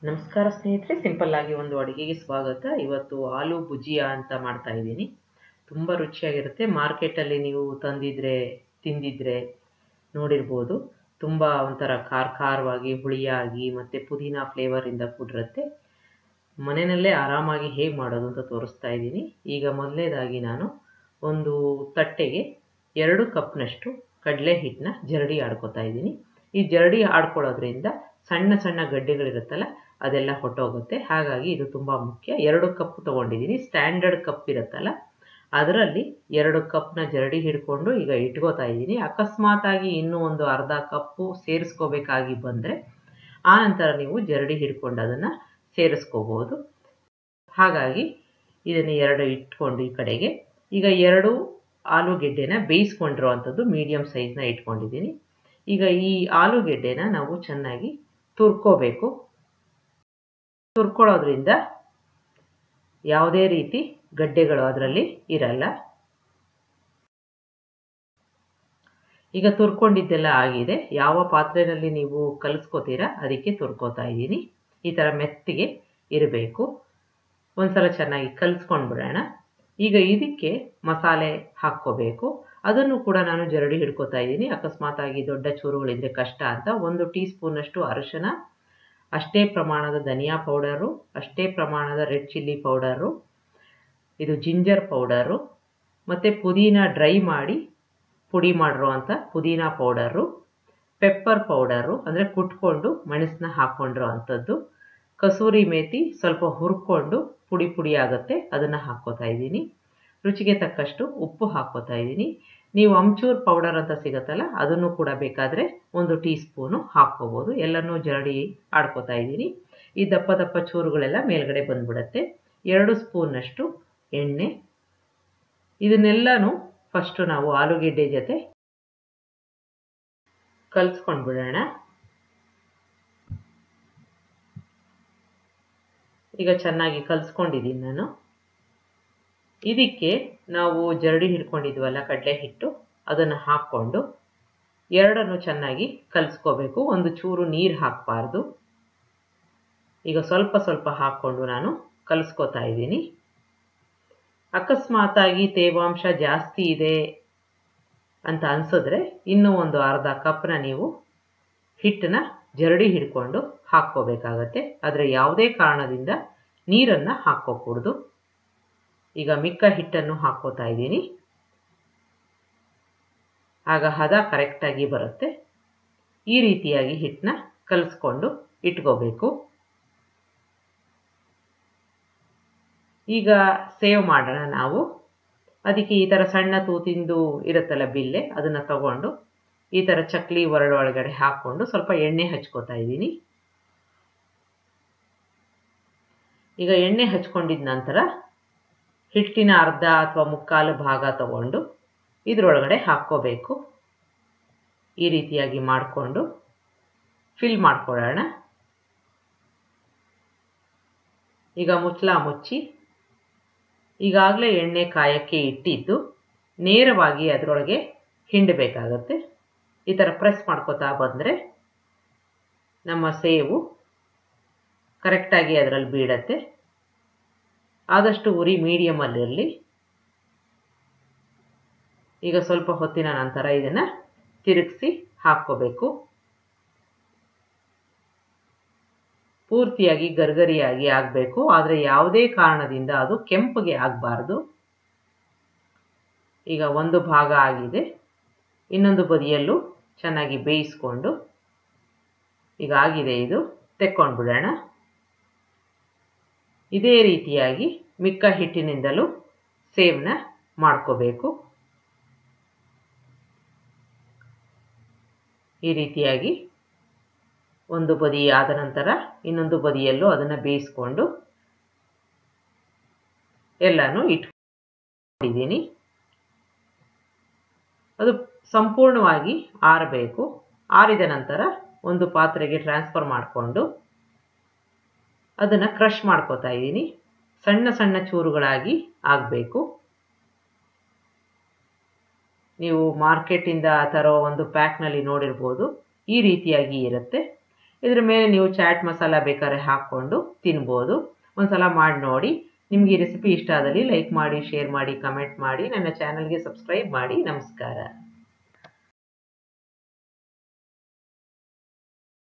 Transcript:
ನಮಸ್ಕಾರ ಸ್ನೇಹಿತರೆ ಸಿಂಪಲ್ ಆಗಿ ಒಂದು ಅಡುಗೆಗೆ ಸ್ವಾಗತ ಇವತ್ತು ಆಲೂ ಭುಜಿಯಾ ಅಂತ ಮಾಡ್ತಾ ಇದ್ದೀನಿ ತುಂಬ ರುಚಿಯಾಗಿರುತ್ತೆ ಮಾರ್ಕೆಟಲ್ಲಿ ನೀವು ತಂದಿದ್ರೆ ತಿಂದಿದ್ರೆ ನೋಡಿರ್ಬೋದು ತುಂಬ ಒಂಥರ ಖಾರ ಖಾರವಾಗಿ ಹುಳಿಯಾಗಿ ಮತ್ತು ಪುದೀನ ಫ್ಲೇವರಿಂದ ಕೂಡಿರುತ್ತೆ ಮನೆಯಲ್ಲೇ ಆರಾಮಾಗಿ ಹೇಗೆ ಮಾಡೋದು ಅಂತ ತೋರಿಸ್ತಾ ಇದ್ದೀನಿ ಈಗ ಮೊದಲನೇದಾಗಿ ನಾನು ಒಂದು ತಟ್ಟೆಗೆ ಎರಡು ಕಪ್ನಷ್ಟು ಕಡಲೆ ಹಿಟ್ಟನ್ನ ಜರಡಿ ಆಡ್ಕೊತಾ ಇದ್ದೀನಿ ಈ ಜರಡಿ ಆಡ್ಕೊಳ್ಳೋದ್ರಿಂದ ಸಣ್ಣ ಸಣ್ಣ ಗಡ್ಡೆಗಳಿರುತ್ತಲ್ಲ ಅದೆಲ್ಲ ಹೊಟ್ಟೋಗುತ್ತೆ ಹಾಗಾಗಿ ಇದು ತುಂಬ ಮುಖ್ಯ ಎರಡು ಕಪ್ ತೊಗೊಂಡಿದ್ದೀನಿ ಸ್ಟ್ಯಾಂಡರ್ಡ್ ಕಪ್ ಇರುತ್ತಲ್ಲ ಅದರಲ್ಲಿ ಎರಡು ಕಪ್ನ ಜರಡಿ ಹಿಡ್ಕೊಂಡು ಈಗ ಇಟ್ಕೋತಾ ಇದ್ದೀನಿ ಅಕಸ್ಮಾತಾಗಿ ಇನ್ನೂ ಒಂದು ಅರ್ಧ ಕಪ್ಪು ಸೇರಿಸ್ಕೋಬೇಕಾಗಿ ಬಂದರೆ ಆನಂತರ ನೀವು ಜರಡಿ ಹಿಡ್ಕೊಂಡು ಅದನ್ನು ಸೇರಿಸ್ಕೋಬೋದು ಹಾಗಾಗಿ ಇದನ್ನು ಎರಡು ಇಟ್ಕೊಂಡು ಈ ಕಡೆಗೆ ಈಗ ಎರಡು ಆಲೂಗೆಡ್ಡೆನ ಬೇಯಿಸ್ಕೊಂಡಿರೋವಂಥದ್ದು ಮೀಡಿಯಮ್ ಸೈಜ್ನ ಇಟ್ಕೊಂಡಿದ್ದೀನಿ ಈಗ ಈ ಆಲೂಗೆಡ್ಡೆನ ನಾವು ಚೆನ್ನಾಗಿ ತುರ್ಕೋಬೇಕು ತುರ್ಕೊಳ್ಳೋದ್ರಿಂದ ಯಾವುದೇ ರೀತಿ ಗಡ್ಡೆಗಳು ಅದರಲ್ಲಿ ಇರಲ್ಲ ಈಗ ತುರ್ಕೊಂಡಿದ್ದೆಲ್ಲ ಆಗಿದೆ ಯಾವ ಪಾತ್ರೆಯಲ್ಲಿ ನೀವು ಕಲಿಸ್ಕೋತೀರಾ ಅದಕ್ಕೆ ತುರ್ಕೋತಾ ಇದ್ದೀನಿ ಈ ಥರ ಮೆತ್ತಿಗೆ ಇರಬೇಕು ಒಂದ್ಸಲ ಚೆನ್ನಾಗಿ ಕಲಿಸ್ಕೊಂಡು ಬಿಡೋಣ ಈಗ ಇದಕ್ಕೆ ಮಸಾಲೆ ಹಾಕ್ಕೋಬೇಕು ಅದನ್ನು ಕೂಡ ನಾನು ಜರಡಿ ಹಿಡ್ಕೋತಾ ಇದ್ದೀನಿ ಅಕಸ್ಮಾತಾಗಿ ದೊಡ್ಡ ಚೂರುಗಳಿದ್ರೆ ಕಷ್ಟ ಅಂತ ಒಂದು ಟೀ ಸ್ಪೂನಷ್ಟು ಅರಿಶಿನ ಅಷ್ಟೇ ಪ್ರಮಾಣದ ಧನಿಯಾ ಪೌಡರು ಅಷ್ಟೇ ಪ್ರಮಾಣದ ರೆಡ್ ಚಿಲ್ಲಿ ಪೌಡರು ಇದು ಜಿಂಜರ್ ಪೌಡರು ಮತ್ತು ಪುದೀನ ಡ್ರೈ ಮಾಡಿ ಪುಡಿ ಮಾಡಿರುವಂಥ ಪುದೀನ ಪೌಡರು ಪೆಪ್ಪರ್ ಪೌಡರು ಅಂದರೆ ಕುಟ್ಕೊಂಡು ಮೆಣಸನ್ನ ಹಾಕ್ಕೊಂಡಿರೋ ಅಂಥದ್ದು ಕಸೂರಿ ಮೇಥಿ ಸ್ವಲ್ಪ ಹುರ್ಕೊಂಡು ಪುಡಿ ಪುಡಿ ಆಗುತ್ತೆ ಅದನ್ನು ಹಾಕ್ಕೋತಾ ಇದ್ದೀನಿ ರುಚಿಗೆ ತಕ್ಕಷ್ಟು ಉಪ್ಪು ಹಾಕ್ಕೋತಾ ಇದ್ದೀನಿ ನೀವು ಅಮ್ಚೂರ್ ಪೌಡರ್ ಅಂತ ಸಿಗುತ್ತಲ್ಲ ಅದನ್ನು ಕೂಡ ಬೇಕಾದರೆ ಒಂದು ಟೀ ಸ್ಪೂನು ಹಾಕ್ಕೋಬೋದು ಎಲ್ಲನೂ ಜರಡಿ ಆಡ್ಕೋತಾ ಇದ್ದೀನಿ ಈ ದಪ್ಪ ದಪ್ಪ ಚೂರುಗಳೆಲ್ಲ ಮೇಲ್ಗಡೆ ಬಂದ್ಬಿಡುತ್ತೆ ಎರಡು ಸ್ಪೂನ್ನಷ್ಟು ಎಣ್ಣೆ ಇದನ್ನೆಲ್ಲನೂ ಫಸ್ಟು ನಾವು ಆಲೂಗೆಡ್ಡೆ ಜೊತೆ ಕಲಿಸ್ಕೊಂಡು ಬಿಡೋಣ ಈಗ ಚೆನ್ನಾಗಿ ಕಲಿಸ್ಕೊಂಡಿದ್ದೀನಿ ನಾನು ಇದಕ್ಕೆ ನಾವು ಜರಡಿ ಹಿಡ್ಕೊಂಡಿದ್ವಲ್ಲ ಕಡಲೆ ಹಿಟ್ಟು ಅದನ್ನು ಹಾಕ್ಕೊಂಡು ಎರಡನ್ನು ಚೆನ್ನಾಗಿ ಕಲಿಸ್ಕೋಬೇಕು ಒಂದು ಚೂರು ನೀರು ಹಾಕಬಾರ್ದು ಈಗ ಸ್ವಲ್ಪ ಸ್ವಲ್ಪ ಹಾಕ್ಕೊಂಡು ನಾನು ಕಲಿಸ್ಕೋತಾ ಇದ್ದೀನಿ ಅಕಸ್ಮಾತಾಗಿ ತೇವಾಂಶ ಜಾಸ್ತಿ ಇದೆ ಅಂತ ಅನಿಸಿದ್ರೆ ಇನ್ನೂ ಒಂದು ಅರ್ಧ ಕಪ್ನ ನೀವು ಹಿಟ್ಟನ್ನ ಜರಡಿ ಹಿಡ್ಕೊಂಡು ಹಾಕ್ಕೋಬೇಕಾಗತ್ತೆ ಆದರೆ ಯಾವುದೇ ಕಾರಣದಿಂದ ನೀರನ್ನು ಹಾಕ್ಕೋಕೂಡ್ದು ಈಗ ಮಿಕ್ಕ ಹಿಟ್ಟನ್ನು ಹಾಕ್ಕೋತಾ ಇದ್ದೀನಿ ಆಗ ಹದ ಕರೆಕ್ಟಾಗಿ ಬರುತ್ತೆ ಈ ರೀತಿಯಾಗಿ ಹಿಟ್ಟನ್ನ ಕಲಿಸ್ಕೊಂಡು ಇಟ್ಕೋಬೇಕು ಈಗ ಸೇವ್ ಮಾಡೋಣ ನಾವು ಅದಕ್ಕೆ ಈ ಥರ ಸಣ್ಣ ತೂತಿಂದು ಇರುತ್ತಲ್ಲ ಬಿಲ್ಲೆ ಅದನ್ನು ತಗೊಂಡು ಈ ಥರ ಚಕ್ಲಿ ಒರಳು ಒಳಗಡೆ ಹಾಕ್ಕೊಂಡು ಸ್ವಲ್ಪ ಎಣ್ಣೆ ಹಚ್ಕೋತಾ ಇದ್ದೀನಿ ಈಗ ಎಣ್ಣೆ ಹಚ್ಕೊಂಡಿದ ನಂತರ ಹಿಟ್ಟಿನ ಅರ್ಧ ಅಥವಾ ಮುಕ್ಕಾಲು ಭಾಗ ತಗೊಂಡು ಇದರೊಳಗಡೆ ಹಾಕ್ಕೋಬೇಕು ಈ ರೀತಿಯಾಗಿ ಮಾಡಿಕೊಂಡು ಫಿಲ್ ಮಾಡ್ಕೊಳ್ಳೋಣ ಈಗ ಮುಚ್ಚಲ ಮುಚ್ಚಿ ಈಗಾಗಲೇ ಎಣ್ಣೆ ಕಾಯಕ್ಕೆ ಇಟ್ಟಿದ್ದು ನೇರವಾಗಿ ಅದರೊಳಗೆ ಹಿಂಡಬೇಕಾಗತ್ತೆ ಈ ಥರ ಪ್ರೆಸ್ ಮಾಡ್ಕೋತಾ ಬಂದರೆ ನಮ್ಮ ಸೇವು ಕರೆಕ್ಟಾಗಿ ಅದರಲ್ಲಿ ಬೀಳತ್ತೆ ಆದಷ್ಟು ಉರಿ ಮೀಡಿಯಮಲ್ಲಿರಲಿ ಈಗ ಸ್ವಲ್ಪ ಹೊತ್ತಿನ ನಂತರ ಇದನ್ನು ತಿರುಗಿಸಿ ಹಾಕ್ಕೋಬೇಕು ಪೂರ್ತಿಯಾಗಿ ಗರ್ಗರಿಯಾಗಿ ಆಗಬೇಕು ಆದರೆ ಯಾವುದೇ ಕಾರಣದಿಂದ ಅದು ಕೆಂಪಗೆ ಆಗಬಾರ್ದು ಈಗ ಒಂದು ಭಾಗ ಆಗಿದೆ ಇನ್ನೊಂದು ಬದಿಯಲ್ಲೂ ಚೆನ್ನಾಗಿ ಬೇಯಿಸ್ಕೊಂಡು ಈಗ ಆಗಿದೆ ಇದು ತೆಕ್ಕೊಂಡು ಬಿಡೋಣ ಇದೇ ರೀತಿಯಾಗಿ ಮಿಕ್ಕ ಹಿಟ್ಟಿನಿಂದಲೂ ಸೇವ್ನ ಮಾಡ್ಕೋಬೇಕು ಈ ರೀತಿಯಾಗಿ ಒಂದು ಬದಿ ಆದ ನಂತರ ಇನ್ನೊಂದು ಬದಿಯಲ್ಲೂ ಅದನ್ನು ಬೇಯಿಸ್ಕೊಂಡು ಎಲ್ಲನೂ ಇಟ್ಕೊಂಡಿದ್ದೀನಿ ಅದು ಸಂಪೂರ್ಣವಾಗಿ ಆರಬೇಕು ಆರಿದ ನಂತರ ಒಂದು ಪಾತ್ರೆಗೆ ಟ್ರಾನ್ಸ್ಫರ್ ಮಾಡಿಕೊಂಡು ಅದನ್ನು ಕ್ರಷ್ ಮಾಡ್ಕೋತಾ ಇದ್ದೀನಿ ಸಣ್ಣ ಸಣ್ಣ ಚೂರುಗಳಾಗಿ ಆಗಬೇಕು ನೀವು ಮಾರ್ಕೆಟಿಂದ ತರೋ ಒಂದು ಪ್ಯಾಕ್ನಲ್ಲಿ ನೋಡಿರ್ಬೋದು ಈ ರೀತಿಯಾಗಿ ಇರುತ್ತೆ ಇದ್ರ ಮೇಲೆ ನೀವು ಚಾಟ್ ಮಸಾಲ ಬೇಕಾದ್ರೆ ಹಾಕ್ಕೊಂಡು ತಿನ್ಬೋದು ಒಂದ್ಸಲ ಮಾಡಿ ನೋಡಿ ನಿಮಗೆ ಈ ರೆಸಿಪಿ ಇಷ್ಟ ಆದಲ್ಲಿ ಲೈಕ್ ಮಾಡಿ ಶೇರ್ ಮಾಡಿ ಕಮೆಂಟ್ ಮಾಡಿ ನನ್ನ ಚಾನಲ್ಗೆ ಸಬ್ಸ್ಕ್ರೈಬ್ ಮಾಡಿ ನಮಸ್ಕಾರ